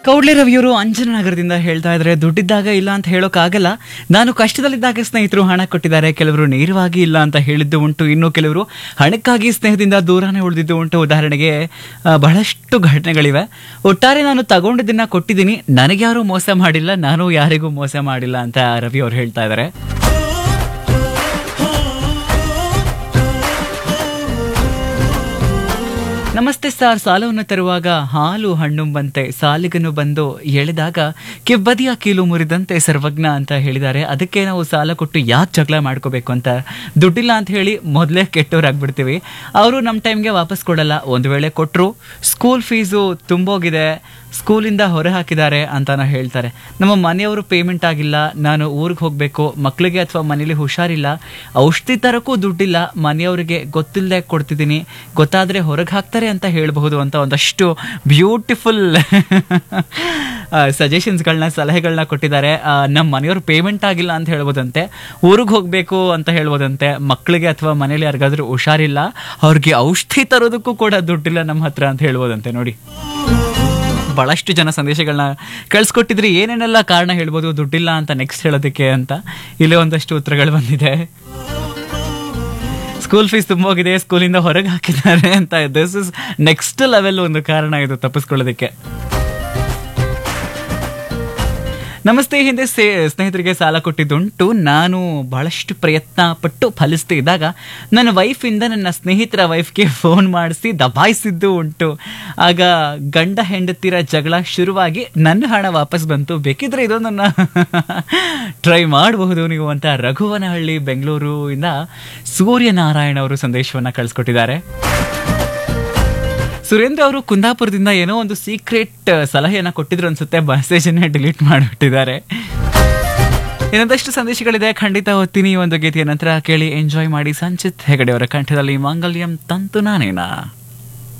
ಕೌಡ್ಲೆ ರವಿಯವರು ಅಂಜನನಗರದಿಂದ ಹೇಳ್ತಾ ಇದ್ದಾರೆ ದುಡ್ಡಿದ್ದಾಗ ಇಲ್ಲ ಅಂತ ಹೇಳೋಕ್ಕಾಗಲ್ಲ ನಾನು ಕಷ್ಟದಲ್ಲಿದ್ದಾಗ ಸ್ನೇಹಿತರು ಹಣ ಕೊಟ್ಟಿದ್ದಾರೆ ಕೆಲವರು ನೇರವಾಗಿ ಇಲ್ಲ ಅಂತ ಹೇಳಿದ್ದು ಉಂಟು ಇನ್ನು ಕೆಲವರು ಹಣಕ್ಕಾಗಿ ಸ್ನೇಹದಿಂದ ದೂರನೇ ಉಳಿದಿದ್ದು ಉಂಟು ಉದಾಹರಣೆಗೆ ಆ, ಬಹಳಷ್ಟು ಘಟನೆಗಳಿವೆ ಒಟ್ಟಾರೆ ನಾನು ತಗೊಂಡಿದ್ದನ್ನ ಕೊಟ್ಟಿದ್ದೀನಿ ನನಗೆ ಯಾರೂ ಮೋಸ ಮಾಡಿಲ್ಲ ನಾನು ಯಾರಿಗೂ ಮೋಸ ಮಾಡಿಲ್ಲ ಅಂತ ರವಿ ಅವರು ಹೇಳ್ತಾ ಇದ್ದಾರೆ ನಮಸ್ತೆ ಸರ್ ಸಾಲವನ್ನು ತರುವಾಗ ಹಾಲು ಹಣ್ಣುಂಬಂತೆ ಸಾಲಿಗನು ಬಂದು ಎಳೆದಾಗ ಕಿಬ್ಬದಿಯ ಕೀಲು ಮುರಿದಂತೆ ಸರ್ವಜ್ಞ ಅಂತ ಹೇಳಿದ್ದಾರೆ ಅದಕ್ಕೆ ನಾವು ಸಾಲ ಕೊಟ್ಟು ಯಾಕೆ ಜಗಳ ಮಾಡ್ಕೋಬೇಕು ಅಂತ ದುಡ್ಡಿಲ್ಲ ಅಂತ ಹೇಳಿ ಮೊದಲೇ ಕೆಟ್ಟವರಾಗ್ಬಿಡ್ತೀವಿ ಅವರು ನಮ್ಮ ಟೈಮ್ಗೆ ವಾಪಸ್ ಕೊಡಲ್ಲ ಒಂದು ವೇಳೆ ಕೊಟ್ಟರು ಸ್ಕೂಲ್ ಫೀಸು ತುಂಬೋಗಿದೆ ಸ್ಕೂಲಿಂದ ಹೊರ ಹಾಕಿದ್ದಾರೆ ಅಂತಾನ ಹೇಳ್ತಾರೆ ನಮ್ಮ ಮನೆಯವರು ಪೇಮೆಂಟ್ ಆಗಿಲ್ಲ ನಾನು ಊರಿಗೆ ಹೋಗಬೇಕು ಮಕ್ಕಳಿಗೆ ಅಥವಾ ಮನೇಲಿ ಹುಷಾರಿಲ್ಲ ಔಷಧಿ ತರಕ್ಕೂ ದುಡ್ಡಿಲ್ಲ ಮನೆಯವರಿಗೆ ಗೊತ್ತಿಲ್ಲದೆ ಕೊಡ್ತಿದ್ದೀನಿ ಗೊತ್ತಾದರೆ ಹೊರಗೆ ಹಾಕ್ತಾರೆ ಅಂತ ಹೇಳಬಹುದು ಅಂತ ಒಂದಷ್ಟು ಬ್ಯೂಟಿಫುಲ್ ಸಜೆಷನ್ಸ್ಗಳನ್ನ ಸಲಹೆಗಳನ್ನ ಕೊಟ್ಟಿದ್ದಾರೆ ಆ, ನಮ್ಮ ಮನೆಯವರು ಪೇಮೆಂಟ್ ಆಗಿಲ್ಲ ಅಂತ ಹೇಳ್ಬೋದಂತೆ ಊರಿಗೆ ಹೋಗಬೇಕು ಅಂತ ಹೇಳ್ಬೋದಂತೆ ಮಕ್ಕಳಿಗೆ ಅಥವಾ ಮನೇಲಿ ಯಾರಿಗಾದ್ರೂ ಹುಷಾರಿಲ್ಲ ಅವ್ರಿಗೆ ಔಷಧಿ ತರೋದಕ್ಕೂ ಕೂಡ ದುಡ್ಡಿಲ್ಲ ನಮ್ಮ ಹತ್ರ ಅಂತ ಹೇಳ್ಬೋದಂತೆ ನೋಡಿ ಬಹಳಷ್ಟು ಜನ ಸಂದೇಶಗಳನ್ನ ಕಳ್ಸಿಕೊಟ್ಟಿದ್ರಿ ಏನೇನೆಲ್ಲ ಕಾರಣ ಹೇಳ್ಬೋದು ದುಡ್ಡಿಲ್ಲ ಅಂತ ನೆಕ್ಸ್ಟ್ ಹೇಳೋದಕ್ಕೆ ಅಂತ ಇಲ್ಲೇ ಒಂದಷ್ಟು ಉತ್ತರಗಳು ಬಂದಿದೆ ಸ್ಕೂಲ್ ಫೀಸ್ ತುಂಬೋಗಿದೆ ಸ್ಕೂಲಿಂದ ಹೊರಗೆ ಹಾಕಿದ್ದಾರೆ ಅಂತ ದಿಸ್ ಇಸ್ ನೆಕ್ಸ್ಟ್ ಲೆವೆಲ್ ಒಂದು ಕಾರಣ ಇದು ತಪ್ಪಿಸ್ಕೊಳ್ಳೋದಕ್ಕೆ ನಮಸ್ತೆ ಹಿಂದೆ ಸೇ ಸ್ನೇಹಿತರಿಗೆ ಸಾಲ ಕೊಟ್ಟಿದ್ದುಂಟು ನಾನು ಬಹಳಷ್ಟು ಪ್ರಯತ್ನ ಪಟ್ಟು ಫಲಿಸ್ತಾ ಇದ್ದಾಗ ನನ್ನ ವೈಫಿಂದ ನನ್ನ ಸ್ನೇಹಿತರ ವೈಫ್ಗೆ ಫೋನ್ ಮಾಡಿಸಿ ದಬಾಯಿಸಿದ್ದು ಉಂಟು ಆಗ ಗಂಡ ಹೆಂಡತಿರ ಜಗಳ ಶುರುವಾಗಿ ನನ್ನ ಹಣ ವಾಪಸ್ ಬಂತು ಬೇಕಿದ್ರೆ ಇದೊಂದನ್ನು ಟ್ರೈ ಮಾಡಬಹುದು ನೀವು ಅಂತ ರಘುವನಹಳ್ಳಿ ಬೆಂಗಳೂರು ಇಂದ ಸೂರ್ಯನಾರಾಯಣ ಅವರು ಸಂದೇಶವನ್ನ ಕಳಿಸ್ಕೊಟ್ಟಿದ್ದಾರೆ ಸುರೇಂದ್ರ ಅವರು ಕುಂದಾಪುರದಿಂದ ಏನೋ ಒಂದು ಸೀಕ್ರೆಟ್ ಸಲಹೆಯನ್ನ ಕೊಟ್ಟಿದ್ರು ಅನ್ಸುತ್ತೆ ಮೆಸೇಜನ್ನೇ ಡಿಲೀಟ್ ಮಾಡಿಬಿಟ್ಟಿದ್ದಾರೆ ಇನ್ನೊಂದಷ್ಟು ಸಂದೇಶಗಳಿದೆ ಖಂಡಿತ ಓದ್ತೀನಿ ಈ ಒಂದು ಗೀತೆಯ ನಂತರ ಕೇಳಿ ಎಂಜಾಯ್ ಮಾಡಿ ಸಂಚಿತ್ ಹೆಗಡೆ ಅವರ ಕಂಠದಲ್ಲಿ ಮಾಂಗಲ್ಯಂ ತಂತು ನಾನೇನಾ